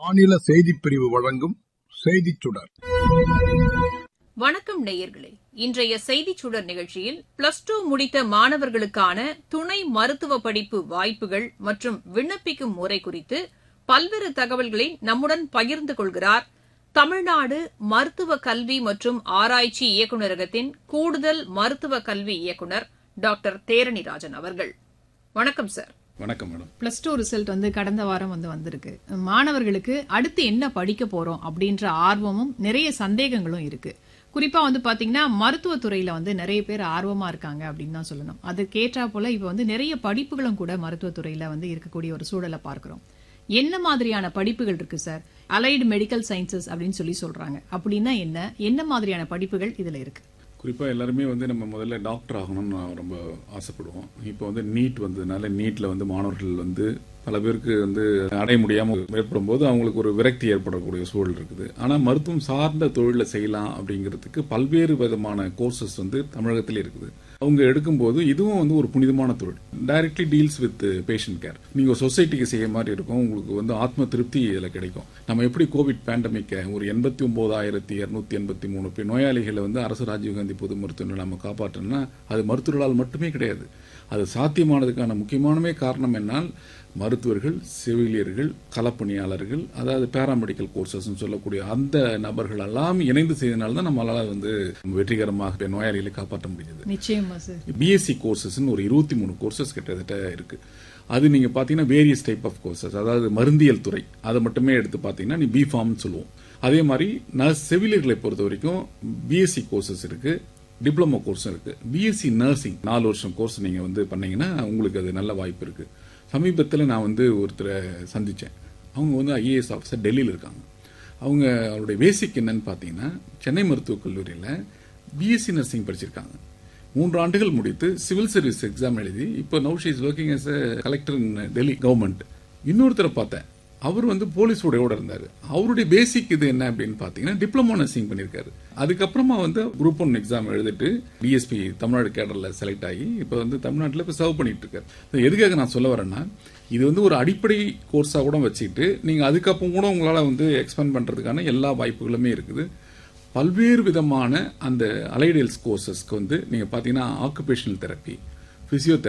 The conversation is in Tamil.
மாநில செய்திப் பிரிவு வழங்கும் செய்திச் சுடர் வணக்கம் நேயர்களே இன்றைய செய்திச் சுடர் நிகழ்ச்சியில் பிளஸ் டூ முடித்த மாணவர்களுக்கான துணை மருத்துவ படிப்பு வாய்ப்புகள் மற்றும் விண்ணப்பிக்கும் முறை குறித்து பல்வேறு தகவல்களை நம்முடன் பகிர்ந்து கொள்கிறார் தமிழ்நாடு மருத்துவ கல்வி மற்றும் ஆராய்ச்சி இயக்குநரகத்தின் கூடுதல் மருத்துவ கல்வி இயக்குநர் டாக்டர் தேரணிராஜன் அவர்கள் வணக்கம் சார் வணக்கம் மேடம் பிளஸ் டூ ரிசல்ட் வந்து கடந்த வாரம் வந்து வந்திருக்கு மாணவர்களுக்கு அடுத்து என்ன படிக்க போறோம் அப்படின்ற ஆர்வமும் நிறைய சந்தேகங்களும் இருக்கு குறிப்பா வந்து பாத்தீங்கன்னா மருத்துவத்துறையில வந்து நிறைய பேர் ஆர்வமா இருக்காங்க அப்படின்னு தான் சொல்லணும் அதுக்கேற்றா போல இப்ப வந்து நிறைய படிப்புகளும் கூட மருத்துவத்துறையில வந்து இருக்கக்கூடிய ஒரு சூழலை பார்க்கிறோம் என்ன மாதிரியான படிப்புகள் இருக்கு சார் அலைடு மெடிக்கல் சயின்சஸ் அப்படின்னு சொல்லி சொல்றாங்க அப்படின்னா என்ன என்ன மாதிரியான படிப்புகள் இதுல இருக்கு குறிப்பாக எல்லாருமே வந்து நம்ம முதல்ல டாக்டர் ஆகணும்னு நான் ரொம்ப ஆசைப்படுவோம் இப்போ வந்து நீட் வந்ததுனால நீட்ல வந்து மாணவர்கள் வந்து பல பேருக்கு வந்து அடைய முடியாமல் ஏற்படும் போது அவங்களுக்கு ஒரு விரக்தி ஏற்படக்கூடிய சூழல் இருக்குது ஆனால் மருத்துவம் சார்ந்த தொழிலை செய்யலாம் அப்படிங்கிறதுக்கு பல்வேறு விதமான கோர்சஸ் வந்து தமிழகத்தில் இருக்குது அவங்க எடுக்கும்போது இதுவும் வந்து ஒரு புனிதமான தொழில் directly deals with patient care நீங்க சொசைட்டிக்கு செய்ய மாதிரி இருக்கும் உங்களுக்கு வந்து ஆத்ம திருப்தி இதில் கிடைக்கும் நம்ம எப்படி கோவிட் பேண்டமிக்க ஒரு எண்பத்தி ஒன்பதாயிரத்தி இருநூத்தி எண்பத்தி மூணு நோயாளிகளை வந்து அரசு ராஜீவ்காந்தி பொது மருத்துவமனை நம்ம காப்பாற்றணும்னா அது மருத்துவர்களால் மட்டுமே கிடையாது அது சாத்தியமானதுக்கான முக்கியமானமே காரணம் என்னால் மருத்துவர்கள் செவிலியர்கள் களப்பணியாளர்கள் அதாவது பேராமெடிக்கல் கோர்சஸ் சொல்லக்கூடிய அந்த நபர்கள் எல்லாம் இணைந்து செய்தனால தான் நம்மளால வந்து வெற்றிகரமாக நோயாளிகளை காப்பாற்ற முடிஞ்சது நிச்சயமா சார் பிஎஸ்சி கோர்சஸ் ஒரு இருபத்தி மூணு கோர்சஸ் கிட்டத்தட்ட இருக்கு அது நீங்க பாத்தீங்கன்னா வேரியஸ் டைப் ஆஃப் கோர்சஸ் அதாவது மருந்தியல் துறை அதை மட்டுமே எடுத்து பாத்தீங்கன்னா நீ பி ஃபார்ம்னு சொல்லுவோம் அதே மாதிரி நர்ஸ் செவிலியர்களை பொறுத்த வரைக்கும் பிஎஸ்சி கோர்சஸ் இருக்கு டிப்ளமோ கோர்ஸும் இருக்கு பிஎஸ்சி நர்சிங் நாலு வருஷம் கோர்ஸ் நீங்க வந்து பண்ணீங்கன்னா உங்களுக்கு அது நல்ல வாய்ப்பு இருக்கு சமீபத்தில் நான் வந்து ஒருத்தரை சந்திச்சேன் அவங்க வந்து ஐஏஎஸ் ஆஃபீஸர் டெல்லியில் இருக்காங்க அவங்க அவருடைய பேசிக் என்னன்னு பார்த்தீங்கன்னா சென்னை மருத்துவக் கல்லூரியில் பிஎஸ்சி நர்சிங் படிச்சிருக்காங்க மூன்று ஆண்டுகள் முடித்து சிவில் சர்வீஸ் எக்ஸாம் எழுதி இப்போ now she is working as collector in Delhi government இன்னொருத்தரை பார்த்தேன் அவர் வந்து போலீஸ் உடையோட இருந்தாரு அவருடைய பேசிக் இது என்ன அப்படின்னு பாத்தீங்கன்னா டிப்ளமோ நர்சிங் பண்ணிருக்காரு அதுக்கப்புறமா வந்து குரூப் ஒன் எக்ஸாம் எழுதிட்டு டிஎஸ்பி தமிழ்நாடு கேடர்ல செலக்ட் ஆகி இப்போ வந்து தமிழ்நாட்டில் இப்போ சர்வ் பண்ணிட்டு இருக்காரு எதுக்காக நான் சொல்ல வரேன்னா இது வந்து ஒரு அடிப்படை கோர்ஸா கூட வச்சுக்கிட்டு நீங்க அதுக்கப்புறம் கூட உங்களால வந்து எக்ஸ்பேண்ட் பண்றதுக்கான எல்லா வாய்ப்புகளுமே இருக்குது பல்வேறு விதமான அந்த அலைடல்ஸ் கோர்சஸ்க்கு வந்து நீங்க பாத்தீங்கன்னா ஆக்குபேஷனல் தெரப்பி பிசியோதெரப்பி